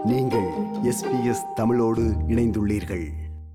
நீங்கள் எஸ்பிஎஸ் தமிழோடு இணைந்துள்ளீர்கள்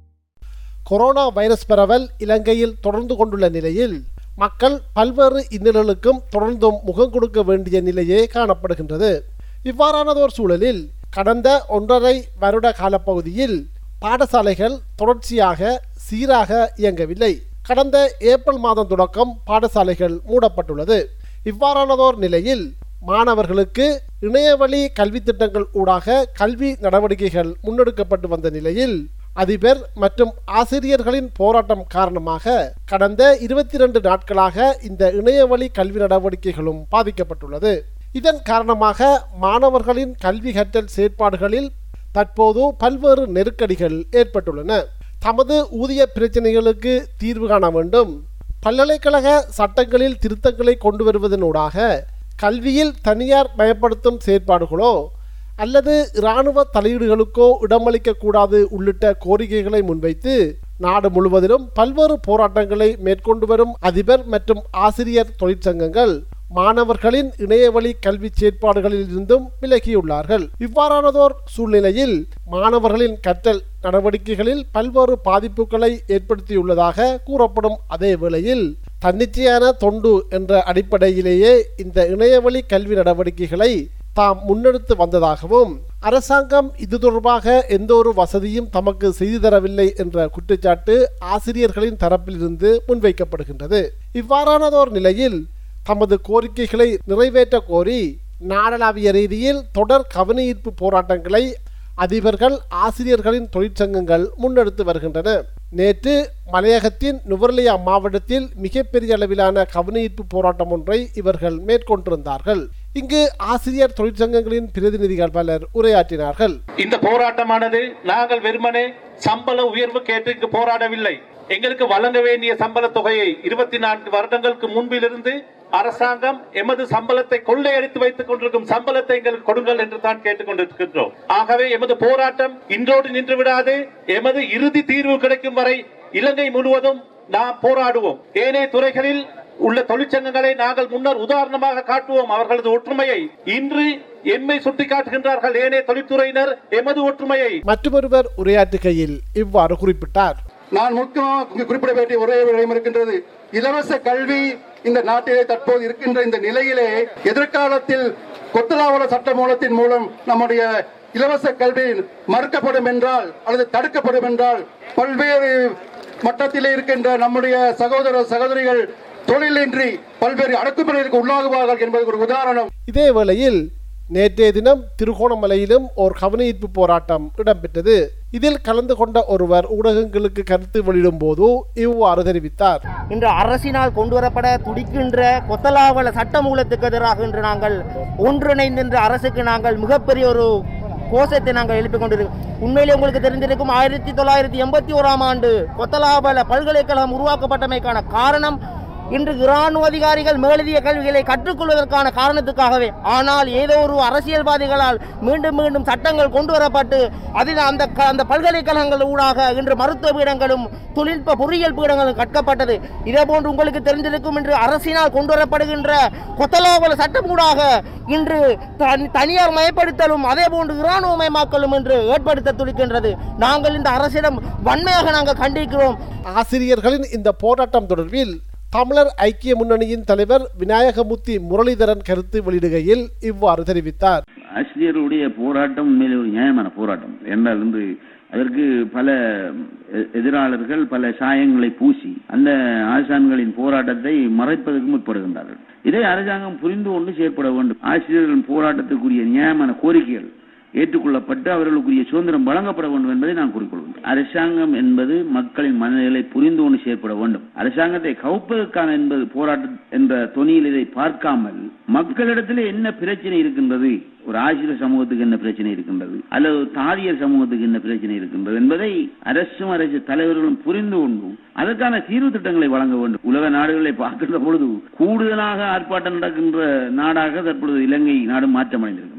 கொரோனா வைரஸ் பரவல் இலங்கையில் தொடர்ந்து கொண்டுள்ள நிலையில் மக்கள் பல்வேறு இன்னல்களுக்கும் தொடர்ந்தும் முகம் கொடுக்க வேண்டிய நிலையே காணப்படுகின்றது இவ்வாறானதோர் சூழலில் கடந்த ஒன்றரை வருட காலப்பகுதியில் பாடசாலைகள் தொடர்ச்சியாக சீராக இயங்கவில்லை கடந்த ஏப்ரல் மாதம் தொடக்கம் பாடசாலைகள் மூடப்பட்டுள்ளது இவ்வாறானதோர் நிலையில் மாணவர்களுக்கு இணையவழி கல்வி திட்டங்கள் ஊடாக கல்வி நடவடிக்கைகள் முன்னெடுக்கப்பட்டு வந்த நிலையில் அதிபர் மற்றும் ஆசிரியர்களின் போராட்டம் காரணமாக கடந்த இருபத்தி இரண்டு நாட்களாக இந்த இணையவழி கல்வி நடவடிக்கைகளும் பாதிக்கப்பட்டுள்ளது இதன் காரணமாக மாணவர்களின் கல்வி கற்றல் செயற்பாடுகளில் தற்போது பல்வேறு நெருக்கடிகள் ஏற்பட்டுள்ளன தமது ஊதிய பிரச்சனைகளுக்கு தீர்வு காண வேண்டும் பல்கலைக்கழக சட்டங்களில் திருத்தங்களை கொண்டு வருவதனூடாக கல்வியில் தனியார் மயப்படுத்தும் செயற்பாடுகளோ அல்லது இராணுவ தலையீடுகளுக்கோ இடமளிக்க கூடாது உள்ளிட்ட கோரிக்கைகளை முன்வைத்து நாடு முழுவதிலும் பல்வேறு போராட்டங்களை மேற்கொண்டு வரும் அதிபர் மற்றும் ஆசிரியர் தொழிற்சங்கங்கள் மாணவர்களின் இணையவழி கல்வி செயற்பாடுகளில் இருந்தும் விலகியுள்ளார்கள் இவ்வாறானதோர் சூழ்நிலையில் மாணவர்களின் கற்றல் நடவடிக்கைகளில் பல்வேறு பாதிப்புகளை ஏற்படுத்தியுள்ளதாக கூறப்படும் அதே வேளையில் தன்னிச்சையான தொண்டு என்ற அடிப்படையிலேயே இந்த இணையவழி கல்வி நடவடிக்கைகளை தாம் முன்னெடுத்து வந்ததாகவும் அரசாங்கம் இது தொடர்பாக எந்த ஒரு வசதியும் தமக்கு செய்து தரவில்லை என்ற குற்றச்சாட்டு ஆசிரியர்களின் தரப்பிலிருந்து முன்வைக்கப்படுகின்றது இவ்வாறானதோர் நிலையில் தமது கோரிக்கைகளை நிறைவேற்ற கோரி நாடளாவிய ரீதியில் தொடர் கவனஈர்ப்பு போராட்டங்களை அதிபர்கள் ஆசிரியர்களின் தொழிற்சங்கங்கள் முன்னெடுத்து வருகின்றன நேற்று மலையகத்தின் நுவர்லியா மாவட்டத்தில் மிகப்பெரிய அளவிலான கவனஈர்ப்பு போராட்டம் ஒன்றை இவர்கள் மேற்கொண்டிருந்தார்கள் இங்கு ஆசிரியர் தொழிற்சங்கங்களின் பிரதிநிதிகள் பலர் உரையாற்றினார்கள் இந்த போராட்டமானது நாங்கள் வெறுமனே சம்பள உயர்வு கேட்டு இங்கு போராடவில்லை எங்களுக்கு வழங்க வேண்டிய சம்பள தொகையை இருபத்தி நான்கு வருடங்களுக்கு முன்பிலிருந்து அரசாங்கம் எமது சம்பளத்தை கொள்ளையடித்து வைத்துக் கொண்டிருக்கும் சம்பளத்தை எங்களுக்கு கொடுங்கள் என்று தான் கேட்டுக் கொண்டிருக்கின்றோம் ஆகவே எமது போராட்டம் இன்றோடு நின்று விடாது எமது இறுதி தீர்வு கிடைக்கும் வரை இலங்கை முழுவதும் நாம் போராடுவோம் ஏனைய துறைகளில் உள்ள தொழிற்சங்கங்களை நாங்கள் முன்னர் உதாரணமாக காட்டுவோம் அவர்களது ஒற்றுமையை இன்று எம்மை சுட்டிக்காட்டுகின்றார்கள் ஏனைய தொழில்துறையினர் எமது ஒற்றுமையை மற்றொருவர் உரையாற்றுகையில் இவ்வாறு குறிப்பிட்டார் நான் முக்கியமாக இங்கு குறிப்பிட வேண்டிய ஒரே விடயம் இருக்கின்றது இலவச கல்வி இந்த நாட்டிலே தற்போது இருக்கின்ற இந்த நிலையிலே எதிர்காலத்தில் கொத்தலாவல சட்ட மூலத்தின் மூலம் நம்முடைய இலவச கல்வி மறுக்கப்படும் என்றால் அல்லது தடுக்கப்படும் என்றால் பல்வேறு மட்டத்திலே இருக்கின்ற நம்முடைய சகோதர சகோதரிகள் தொழிலின்றி பல்வேறு அடக்குமுறைகளுக்கு உள்ளாகுவார்கள் என்பதற்கு ஒரு உதாரணம் இதே வேளையில் நேற்றைய தினம் திருகோணமலையிலும் ஒரு கவனஈர்ப்பு போராட்டம் இடம்பெற்றது இதில் கலந்து கொண்ட ஒருவர் ஊடகங்களுக்கு கருத்து வெளியிடும் போது இவ்வாறு தெரிவித்தார் இன்று அரசினால் கொண்டு வரப்பட துடிக்கின்ற கொத்தலாவல சட்டமூலத்துக்கு எதிராக இன்று நாங்கள் ஒன்றிணைந்து இன்று அரசுக்கு நாங்கள் மிகப்பெரிய ஒரு கோஷத்தை நாங்கள் எழுப்பிக் கொண்டிருக்கோம் உண்மையிலே உங்களுக்கு தெரிந்திருக்கும் ஆயிரத்தி தொள்ளாயிரத்தி எண்பத்தி ஓராம் ஆண்டு கொத்தலாபல பல்கலைக்கழகம் உருவாக்கப்பட்டமைக்கான காரணம் இன்று இராணுவ அதிகாரிகள் மேலதிக கல்விகளை கற்றுக்கொள்வதற்கான காரணத்துக்காகவே ஆனால் ஏதோ ஒரு அரசியல்வாதிகளால் மீண்டும் மீண்டும் சட்டங்கள் கொண்டு வரப்பட்டு அதில் அந்த க- அந்த பல்கலைக்கழகங்கள் ஊடாக இன்று மருத்துவ பீடங்களும் தொழில்நுட்ப பொறியியல் பீடங்களும் கற்கப்பட்டது இதே போன்று உங்களுக்கு தெரிந்திருக்கும் இன்று அரசினால் கொண்டு வரப்படுகின்ற கொத்தலாவல சட்டம் ஊடாக இன்று தனி- தனியார் மயப்படுத்தலும் அதே போன்று இராணுவமயமாக்கலும் என்று ஏற்படுத்த துடிக்கின்றது நாங்கள் இந்த அரசிடம் வன்மையாக நாங்கள் கண்டிக்கிறோம் ஆசிரியர்களின் இந்த போராட்டம் தொடர்பில் தமிழர் ஐக்கிய முன்னணியின் தலைவர் விநாயகமூர்த்தி முரளிதரன் கருத்து வெளியிடுகையில் இவ்வாறு தெரிவித்தார் ஆசிரியருடைய போராட்டம் உண்மையிலே ஒரு நியாயமான போராட்டம் என்றால் வந்து அதற்கு பல எ- எதிராளர்கள் பல சாயங்களை பூசி அந்த ஆசான்களின் போராட்டத்தை மறைப்பதற்கு முற்படுகின்றார்கள் இதை அரசாங்கம் புரிந்து கொண்டு செயற்பட வேண்டும் ஆசிரியர்களின் போராட்டத்துக்குரிய நியாயமான கோரிக்கைகள் ஏற்றுக்கொள்ளப்பட்டு அவர்களுக்குரிய சுதந்திரம் வழங்கப்பட வேண்டும் என்பதை நான் கூறிக்கொள்கிறேன் அரசாங்கம் என்பது மக்களின் மனநிலை புரிந்து கொண்டு செயற்பட வேண்டும் அரசாங்கத்தை கவுப்பதற்கான என்பது போராட்டம் என்ற தொனியில் இதை பார்க்காமல் மக்களிடத்திலே என்ன பிரச்சனை இருக்கின்றது ஒரு ஆசிரியர் சமூகத்துக்கு என்ன பிரச்சனை இருக்கின்றது அல்லது ஒரு தாதியர் சமூகத்துக்கு என்ன பிரச்சனை இருக்கின்றது என்பதை அரசும் அரசு தலைவர்களும் புரிந்து கொண்டு அதற்கான தீர்வு திட்டங்களை வழங்க வேண்டும் உலக நாடுகளை பார்க்கின்ற பொழுது கூடுதலாக ஆர்ப்பாட்டம் நடக்கின்ற நாடாக தற்பொழுது இலங்கை நாடு மாற்றமடைந்திருக்கின்றது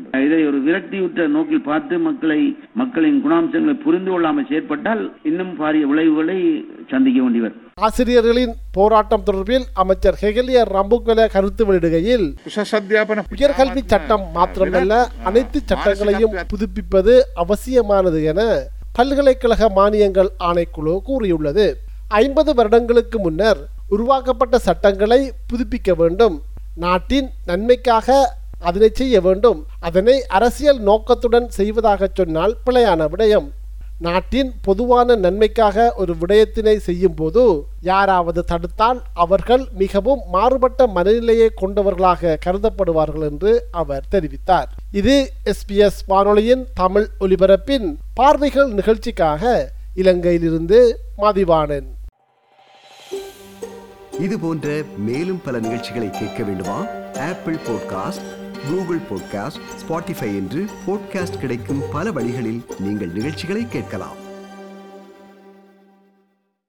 இதை ஒரு விரட்டியுற்ற நோக்கில் பார்த்து மக்களை மக்களின் குணாம்சங்களை புரிந்து கொள்ளாமல் செயற்பட்டால் இன்னும் பாரிய விளைவுகளை சந்திக்க வேண்டியவர் ஆசிரியர்களின் போராட்டம் தொடர்பில் அமைச்சர் ஹெகலியர் ரம்புக்வெல கருத்து வெளியிடுகையில் உயர்கல்வி சட்டம் மாத்திரமல்ல அனைத்து சட்டங்களையும் புதுப்பிப்பது அவசியமானது என பல்கலைக்கழக மானியங்கள் ஆணைக்குழு கூறியுள்ளது ஐம்பது வருடங்களுக்கு முன்னர் உருவாக்கப்பட்ட சட்டங்களை புதுப்பிக்க வேண்டும் நாட்டின் நன்மைக்காக அதனை செய்ய வேண்டும் அதனை அரசியல் நோக்கத்துடன் செய்வதாக சொன்னால் பிழையான விடயம் நாட்டின் பொதுவான நன்மைக்காக ஒரு விடயத்தினை செய்யும் போது யாராவது தடுத்தால் அவர்கள் மிகவும் மாறுபட்ட மனநிலையை கொண்டவர்களாக கருதப்படுவார்கள் என்று அவர் தெரிவித்தார் இது எஸ்பிஎஸ் வானொலியின் தமிழ் ஒலிபரப்பின் பார்வைகள் நிகழ்ச்சிக்காக இலங்கையிலிருந்து மதிவாணன் இது போன்ற மேலும் பல நிகழ்ச்சிகளை கேட்க வேண்டுமா Apple podcast Google podcast Spotify என்று பாட்காஸ்ட் கிடைக்கும் பல வழிகளில் நீங்கள் நிகழ்ச்சிகளை கேட்கலாம்